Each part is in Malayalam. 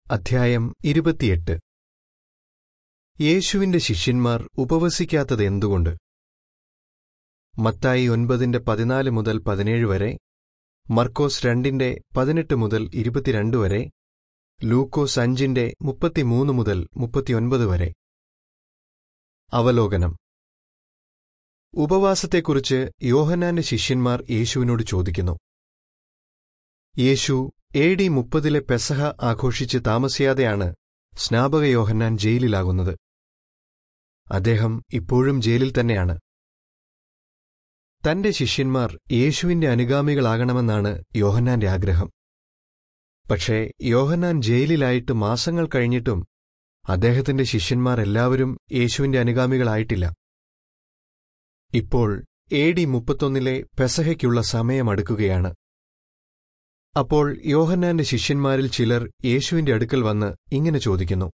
അധ്യായം ഇരുപത്തിയെട്ട് യേശുവിന്റെ ശിഷ്യന്മാർ ഉപവസിക്കാത്തത് എന്തുകൊണ്ട് മത്തായി ഒൻപതിന്റെ പതിനാല് മുതൽ പതിനേഴ് വരെ മർക്കോസ് രണ്ടിന്റെ പതിനെട്ട് മുതൽ ഇരുപത്തിരണ്ട് വരെ ലൂക്കോസ് അഞ്ചിന്റെ മുപ്പത്തിമൂന്ന് മുതൽ മുപ്പത്തിയൊൻപത് വരെ അവലോകനം ഉപവാസത്തെക്കുറിച്ച് യോഹന്നാന്റെ ശിഷ്യന്മാർ യേശുവിനോട് ചോദിക്കുന്നു യേശു എ ഡി മുപ്പതിലെ പെസഹ ആഘോഷിച്ച് താമസിയാതെയാണ് സ്നാപക യോഹന്നാൻ ജയിലിലാകുന്നത് അദ്ദേഹം ഇപ്പോഴും ജയിലിൽ തന്നെയാണ് തന്റെ ശിഷ്യന്മാർ യേശുവിന്റെ അനുഗാമികളാകണമെന്നാണ് യോഹന്നാന്റെ ആഗ്രഹം പക്ഷേ യോഹന്നാൻ ജയിലിലായിട്ട് മാസങ്ങൾ കഴിഞ്ഞിട്ടും അദ്ദേഹത്തിന്റെ ശിഷ്യന്മാർ എല്ലാവരും യേശുവിന്റെ അനുഗാമികളായിട്ടില്ല ഇപ്പോൾ എ ഡി മുപ്പത്തൊന്നിലെ പെസഹയ്ക്കുള്ള സമയമടുക്കുകയാണ് അപ്പോൾ യോഹന്നാന്റെ ശിഷ്യന്മാരിൽ ചിലർ യേശുവിന്റെ അടുക്കൽ വന്ന് ഇങ്ങനെ ചോദിക്കുന്നു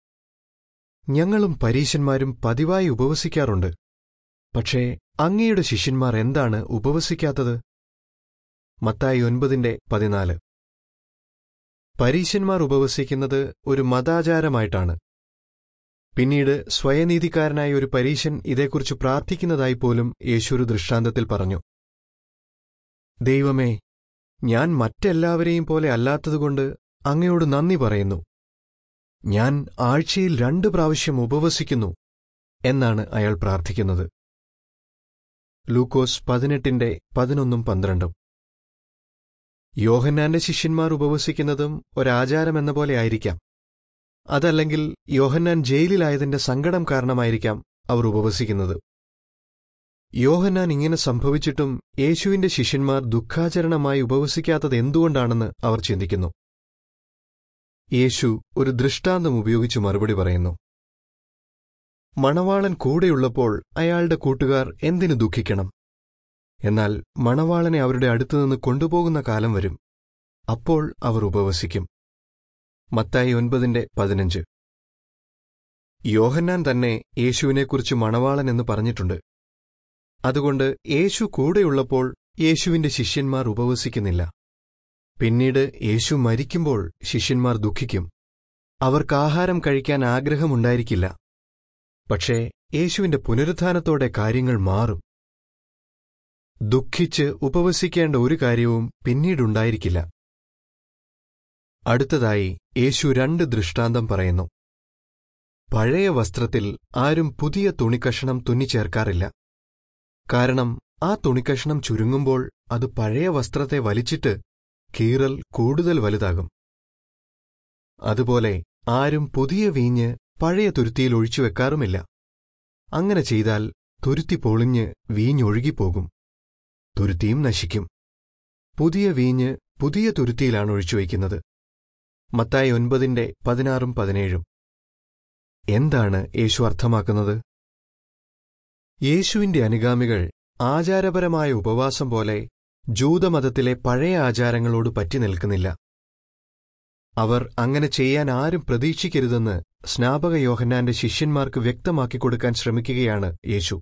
ഞങ്ങളും പരീശന്മാരും പതിവായി ഉപവസിക്കാറുണ്ട് പക്ഷേ അങ്ങയുടെ ശിഷ്യന്മാർ എന്താണ് ഉപവസിക്കാത്തത് മത്തായി ഒൻപതിന്റെ പതിനാല് പരീശന്മാർ ഉപവസിക്കുന്നത് ഒരു മതാചാരമായിട്ടാണ് പിന്നീട് സ്വയനീതിക്കാരനായ ഒരു പരീശൻ ഇതേക്കുറിച്ച് പ്രാർത്ഥിക്കുന്നതായി പോലും യേശു ഒരു ദൃഷ്ടാന്തത്തിൽ പറഞ്ഞു ദൈവമേ ഞാൻ മറ്റെല്ലാവരെയും പോലെ അല്ലാത്തതുകൊണ്ട് അങ്ങയോട് നന്ദി പറയുന്നു ഞാൻ ആഴ്ചയിൽ രണ്ട് പ്രാവശ്യം ഉപവസിക്കുന്നു എന്നാണ് അയാൾ പ്രാർത്ഥിക്കുന്നത് ലൂക്കോസ് പതിനെട്ടിന്റെ പതിനൊന്നും പന്ത്രണ്ടും യോഹന്നാന്റെ ശിഷ്യന്മാർ ഉപവസിക്കുന്നതും ഒരാചാരമെന്ന പോലെ ആയിരിക്കാം അതല്ലെങ്കിൽ യോഹന്നാൻ ജയിലിലായതിന്റെ സങ്കടം കാരണമായിരിക്കാം അവർ ഉപവസിക്കുന്നത് യോഹന്നാൻ ഇങ്ങനെ സംഭവിച്ചിട്ടും യേശുവിന്റെ ശിഷ്യന്മാർ ദുഃഖാചരണമായി ഉപവസിക്കാത്തത് എന്തുകൊണ്ടാണെന്ന് അവർ ചിന്തിക്കുന്നു യേശു ഒരു ദൃഷ്ടാന്തം ഉപയോഗിച്ച് മറുപടി പറയുന്നു മണവാളൻ കൂടെയുള്ളപ്പോൾ അയാളുടെ കൂട്ടുകാർ എന്തിനു ദുഃഖിക്കണം എന്നാൽ മണവാളനെ അവരുടെ അടുത്തുനിന്ന് കൊണ്ടുപോകുന്ന കാലം വരും അപ്പോൾ അവർ ഉപവസിക്കും മത്തായി ഒൻപതിന്റെ പതിനഞ്ച് യോഹന്നാൻ തന്നെ യേശുവിനെക്കുറിച്ച് മണവാളൻ എന്ന് പറഞ്ഞിട്ടുണ്ട് അതുകൊണ്ട് യേശു കൂടെയുള്ളപ്പോൾ യേശുവിന്റെ ശിഷ്യന്മാർ ഉപവസിക്കുന്നില്ല പിന്നീട് യേശു മരിക്കുമ്പോൾ ശിഷ്യന്മാർ ദുഃഖിക്കും അവർക്ക് ആഹാരം കഴിക്കാൻ ആഗ്രഹമുണ്ടായിരിക്കില്ല പക്ഷേ യേശുവിന്റെ പുനരുത്ഥാനത്തോടെ കാര്യങ്ങൾ മാറും ദുഃഖിച്ച് ഉപവസിക്കേണ്ട ഒരു കാര്യവും പിന്നീടുണ്ടായിരിക്കില്ല അടുത്തതായി യേശു രണ്ട് ദൃഷ്ടാന്തം പറയുന്നു പഴയ വസ്ത്രത്തിൽ ആരും പുതിയ തുണിക്കഷണം തുന്നിച്ചേർക്കാറില്ല കാരണം ആ തുണിക്കഷണം ചുരുങ്ങുമ്പോൾ അത് പഴയ വസ്ത്രത്തെ വലിച്ചിട്ട് കീറൽ കൂടുതൽ വലുതാകും അതുപോലെ ആരും പുതിയ വീഞ്ഞ് പഴയ തുരുത്തിയിൽ ഒഴിച്ചുവെക്കാറുമില്ല അങ്ങനെ ചെയ്താൽ തുരുത്തി പൊളിഞ്ഞ് വീഞ്ഞൊഴുകിപ്പോകും തുരുത്തിയും നശിക്കും പുതിയ വീഞ്ഞ് പുതിയ തുരുത്തിയിലാണ് ഒഴിച്ചുവയ്ക്കുന്നത് മത്തായി ഒൻപതിന്റെ പതിനാറും പതിനേഴും എന്താണ് യേശു അർത്ഥമാക്കുന്നത് യേശുവിന്റെ അനുഗാമികൾ ആചാരപരമായ ഉപവാസം പോലെ ജൂതമതത്തിലെ പഴയ ആചാരങ്ങളോട് പറ്റി നിൽക്കുന്നില്ല അവർ അങ്ങനെ ചെയ്യാൻ ആരും പ്രതീക്ഷിക്കരുതെന്ന് സ്നാപക യോഹന്നാന്റെ ശിഷ്യന്മാർക്ക് വ്യക്തമാക്കിക്കൊടുക്കാൻ ശ്രമിക്കുകയാണ് യേശു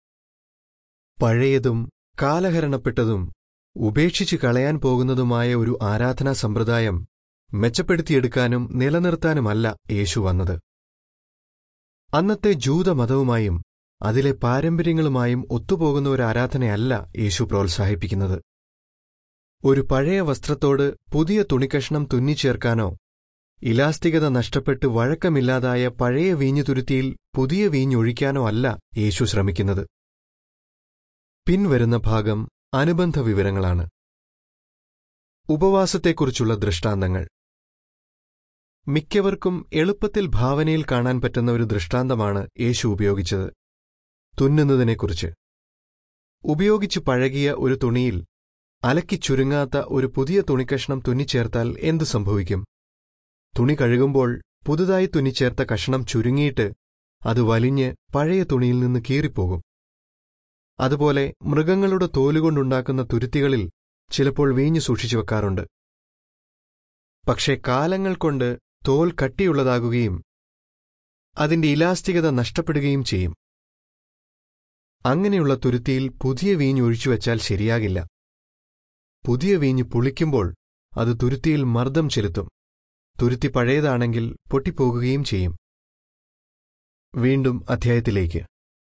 പഴയതും കാലഹരണപ്പെട്ടതും ഉപേക്ഷിച്ചു കളയാൻ പോകുന്നതുമായ ഒരു ആരാധനാ സമ്പ്രദായം മെച്ചപ്പെടുത്തിയെടുക്കാനും നിലനിർത്താനുമല്ല യേശു വന്നത് അന്നത്തെ ജൂതമതവുമായും അതിലെ പാരമ്പര്യങ്ങളുമായും ഒത്തുപോകുന്ന ഒരു ആരാധനയല്ല യേശു പ്രോത്സാഹിപ്പിക്കുന്നത് ഒരു പഴയ വസ്ത്രത്തോട് പുതിയ തുണിക്കഷ്ണം തുന്നിച്ചേർക്കാനോ ഇലാസ്തികത നഷ്ടപ്പെട്ട് വഴക്കമില്ലാതായ പഴയ വീഞ്ഞുതുരുത്തിയിൽ പുതിയ വീഞ്ഞൊഴിക്കാനോ അല്ല യേശു ശ്രമിക്കുന്നത് പിൻവരുന്ന ഭാഗം അനുബന്ധ വിവരങ്ങളാണ് ഉപവാസത്തെക്കുറിച്ചുള്ള ദൃഷ്ടാന്തങ്ങൾ മിക്കവർക്കും എളുപ്പത്തിൽ ഭാവനയിൽ കാണാൻ പറ്റുന്ന ഒരു ദൃഷ്ടാന്തമാണ് യേശു ഉപയോഗിച്ചത് തുന്നുന്നതിനെക്കുറിച്ച് ഉപയോഗിച്ചു പഴകിയ ഒരു തുണിയിൽ അലക്കി ചുരുങ്ങാത്ത ഒരു പുതിയ തുണിക്കഷ്ണം തുന്നിച്ചേർത്താൽ എന്തു സംഭവിക്കും തുണി കഴുകുമ്പോൾ പുതുതായി തുന്നിച്ചേർത്ത കഷ്ണം ചുരുങ്ങിയിട്ട് അത് വലിഞ്ഞ് പഴയ തുണിയിൽ നിന്ന് കീറിപ്പോകും അതുപോലെ മൃഗങ്ങളുടെ തോലുകൊണ്ടുണ്ടാക്കുന്ന തുരുത്തികളിൽ ചിലപ്പോൾ വീഞ്ഞു സൂക്ഷിച്ചു വെക്കാറുണ്ട് പക്ഷേ കാലങ്ങൾ കൊണ്ട് തോൽ കട്ടിയുള്ളതാകുകയും അതിന്റെ ഇലാസ്തികത നഷ്ടപ്പെടുകയും ചെയ്യും അങ്ങനെയുള്ള തുരുത്തിയിൽ പുതിയ വീഞ്ഞ് ഒഴിച്ചുവെച്ചാൽ ശരിയാകില്ല പുതിയ വീഞ്ഞ് പുളിക്കുമ്പോൾ അത് തുരുത്തിയിൽ മർദ്ദം ചെലുത്തും തുരുത്തി പഴയതാണെങ്കിൽ പൊട്ടിപ്പോകുകയും ചെയ്യും വീണ്ടും അധ്യായത്തിലേക്ക്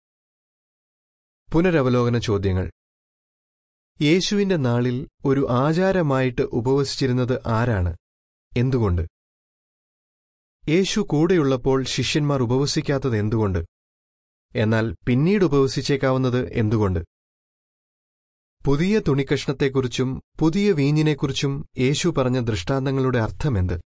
പുനരവലോകന ചോദ്യങ്ങൾ യേശുവിന്റെ നാളിൽ ഒരു ആചാരമായിട്ട് ഉപവസിച്ചിരുന്നത് ആരാണ് എന്തുകൊണ്ട് യേശു കൂടെയുള്ളപ്പോൾ ശിഷ്യന്മാർ ഉപവസിക്കാത്തത് എന്തുകൊണ്ട് എന്നാൽ പിന്നീട് ഉപവസിച്ചേക്കാവുന്നത് എന്തുകൊണ്ട് പുതിയ തുണിക്കഷ്ണത്തെക്കുറിച്ചും പുതിയ വീഞ്ഞിനെക്കുറിച്ചും യേശു പറഞ്ഞ ദൃഷ്ടാന്തങ്ങളുടെ അർത്ഥമെന്ത്